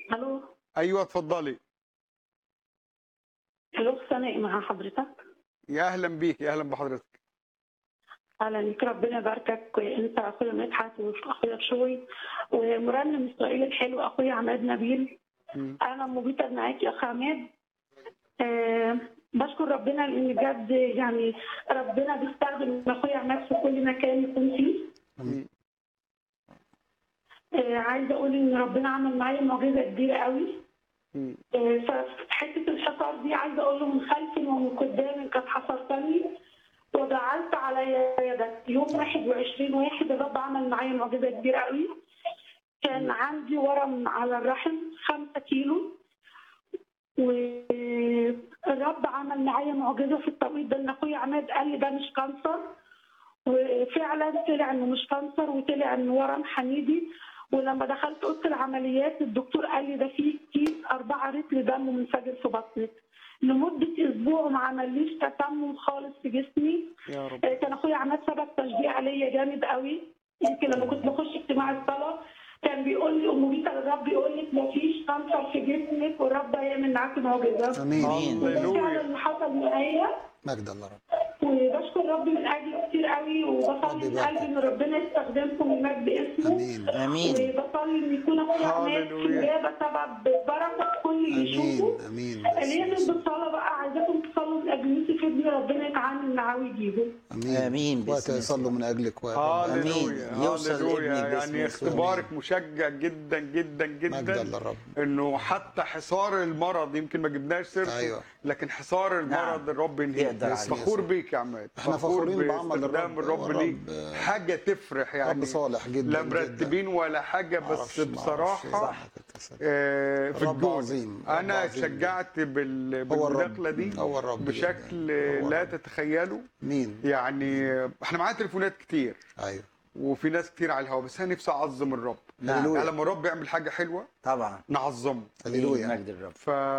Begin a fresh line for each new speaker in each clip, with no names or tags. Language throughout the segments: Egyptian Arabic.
الو
ايوه اتفضلي
الو سناء مع حضرتك
يا اهلا بيك يا اهلا بحضرتك
اهلا بيك ربنا يباركك انت اخويا مدحت واخويا بشوي ومرنم اسرائيل الحلو اخويا عماد نبيل
مم.
انا مبيتة معاك يا اخ عماد آه بشكر ربنا لان بجد يعني ربنا بيستخدم اخويا عماد في كل مكان يكون فيه
مم.
آه عايزه اقول ان ربنا عمل معايا معجزه كبيره قوي
مم.
آه، ففي حته الحصار دي عايزه اقول له من خلفي ومن قدامي كانت حصرتني وجعلت على يدك يوم 21 واحد الرب عمل معايا معجزه كبيره قوي كان عندي ورم على الرحم 5 كيلو والرب عمل معايا معجزه في التوقيت ده ان اخويا عماد قال لي ده مش كانسر وفعلا طلع انه مش كانسر وطلع انه ورم حميدي ولما دخلت اوضه العمليات الدكتور قال لي ده فيه كيس 4 لتر دم منفجر في بطنك لمده اسبوع ما عمليش تسمم خالص في جسمي
يا رب
آه، كان اخويا عماد سبب تشجيع عليا جامد قوي يمكن لما كنت بخش اجتماع الصلاه كان بيقول لي ام بيتا الرب يقول لك مفيش كانسر في جسمك والرب هيعمل معاكي معجزه
امين
آمين.
وده
هللويا.
فعلا اللي حصل معايا
مجد الله رب
وبشكر ربي من اجل كتير قوي وبصلي
ربي
من
يبارك.
قلبي ان ربنا يستخدمكم من مجد اسمه
امين
امين
وبصلي ان يكون اخويا عماد في
هللويا.
اجابه سبب بركه كل اللي يشوفه
امين امين
ليه من بالصلاه بقى عايزاكم تصلوا من اجل يوسف ابني ربنا يتعامل معاه ويجيبه
امين
آمين باسم
وقت يصلوا من اجلك وقت
هللويا
آمين. يوصل
هللويا
لابنك باسم
يعني
يسوع.
اختبارك مشجع جدا جدا
مجد
جدا
الله رب
انه حتى حصار المرض يمكن ما جبناش سيرته
أيوة.
لكن حصار المرض
نعم.
الرب ينهيه
يقدر عليه.
فخور بيك يا عماد
احنا
فخور
فخورين بعمل
باستخدام
الرب.
الرب ليك
والرب-
حاجه تفرح يعني
رب صالح جدا
لا
جدا.
مرتبين ولا حاجه
معرفش-
بس
معرفش
بصراحه
صح كده صح.
آه، في
الرب
الجون
عظيم، الرب
انا
عظيم.
اتشجعت بال-
هو الرب.
بالمداخله دي
هو الرب
بشكل
جداً. هو
لا
الرب.
تتخيلوا
مين
يعني احنا معانا تليفونات كتير
ايوه
وفي ناس كتير على الهواء بس انا نفسي اعظم الرب
نعم.
هللويا.
يعني لما الرب يعمل حاجه حلوه
طبعا
نعظمه
هللويا
مجد الرب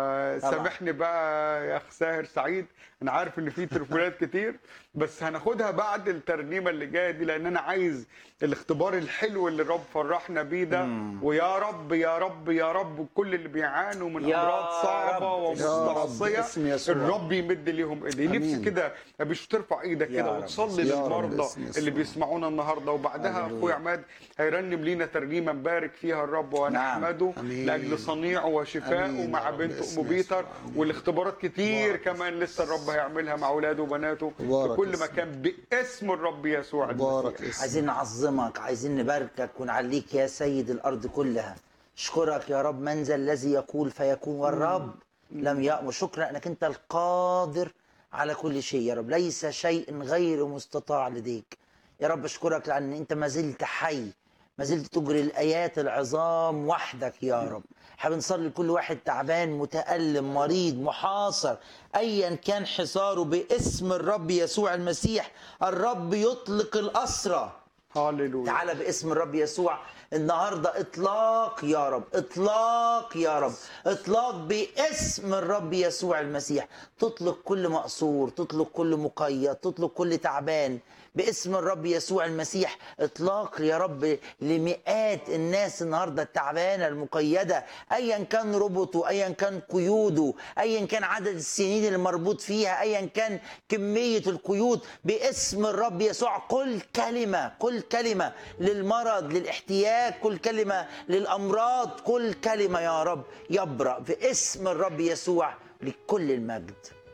فسامحني بقى يا اخ ساهر سعيد انا عارف ان في تليفونات كتير بس هناخدها بعد الترنيمه اللي جايه دي لان انا عايز الاختبار الحلو اللي الرب فرحنا بيه ده ويا رب يا رب يا رب كل اللي بيعانوا من
يا
امراض صعبه
رب.
يا رب
ومستعصيه
باسم يسوع.
الرب يمد ليهم ايديه نفسي
آمين.
كده مش ترفع ايدك
يا
كده
رب.
وتصلي
يا رب
للمرضى
باسم يسوع.
اللي بيسمعونا النهارده وبعدها
هللويا.
اخويا عماد هيرنم لينا ترنيمه نبارك فيها الرب ونحمده
آمين.
لاجل صنيعه وشفائه
آمين
مع
يا رب
بنت
باسم
ام بيتر
يسوع. آمين.
والاختبارات كتير
مبارك
كمان لسه الرب هيعملها مع اولاده وبناته في
مبارك
كل
اسمك.
مكان باسم الرب يسوع
مبارك
المسيح
اسمك
عايزين نعظمك عايزين نباركك ونعليك يا سيد الارض كلها اشكرك يا رب من ذا الذي يقول فيكون والرب لم يأمر شكرا انك انت القادر على كل شيء يا رب ليس شيء غير مستطاع لديك يا رب اشكرك لان انت ما زلت حي ما زلت تجري الايات العظام وحدك يا رب احنا بنصلي لكل واحد تعبان متألم مريض محاصر ايا كان حصاره باسم الرب يسوع المسيح الرب يطلق الاسرى
هاليلويا
تعالى باسم الرب يسوع النهارده اطلاق يا رب اطلاق يا رب اطلاق باسم الرب يسوع المسيح تطلق كل مقصور تطلق كل مقيد تطلق كل تعبان باسم الرب يسوع المسيح اطلاق يا رب لمئات الناس النهارده التعبانه المقيده ايا كان ربطه ايا كان قيوده ايا كان عدد السنين اللي مربوط فيها ايا كان كميه القيود باسم الرب يسوع كل كلمه كل كلمه للمرض للاحتياج كل كلمه للامراض كل كلمه يا رب يبرأ باسم الرب يسوع لكل المجد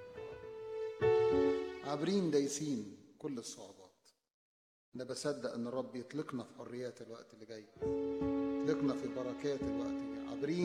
عابرين دايسين كل الصعوبات انا بصدق ان الرب يطلقنا في حريات الوقت اللي جاي يطلقنا في بركات الوقت اللي جاي عابرين